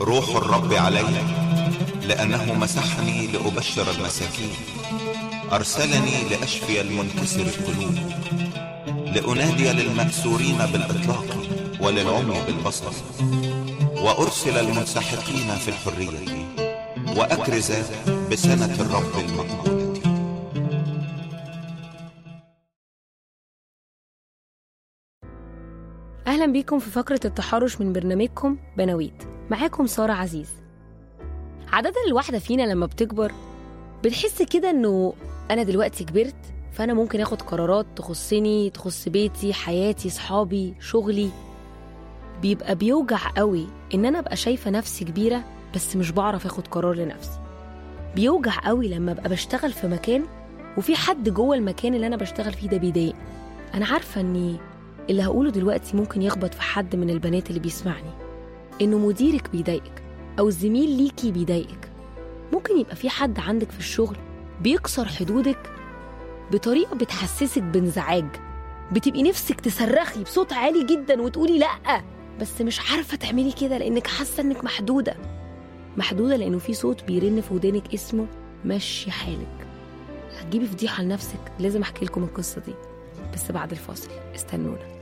روح الرب علي لأنه مسحني لأبشر المساكين أرسلني لأشفي المنكسر القلوب لأنادي للمأسورين بالإطلاق وللعمي بالبصر وأرسل المنسحقين في الحرية وأكرز بسنة الرب المقبولة أهلا بيكم في فقرة التحرش من برنامجكم بناويت معاكم سارة عزيز عادة الواحدة فينا لما بتكبر بتحس كده إنه أنا دلوقتي كبرت فأنا ممكن آخد قرارات تخصني تخص بيتي حياتي صحابي شغلي بيبقى بيوجع قوي إن أنا أبقى شايفة نفسي كبيرة بس مش بعرف آخد قرار لنفسي بيوجع قوي لما أبقى بشتغل في مكان وفي حد جوه المكان اللي أنا بشتغل فيه ده بيضايقني أنا عارفة إني اللي هقوله دلوقتي ممكن يخبط في حد من البنات اللي بيسمعني إنه مديرك بيضايقك أو الزميل ليكي بيضايقك ممكن يبقى في حد عندك في الشغل بيكسر حدودك بطريقة بتحسسك بانزعاج بتبقي نفسك تصرخي بصوت عالي جدا وتقولي لأ بس مش عارفة تعملي كده لأنك حاسة إنك محدودة محدودة لأنه في صوت بيرن في ودانك اسمه مشي حالك هتجيبي فضيحة لنفسك لازم أحكي لكم القصة دي بس بعد الفاصل استنونا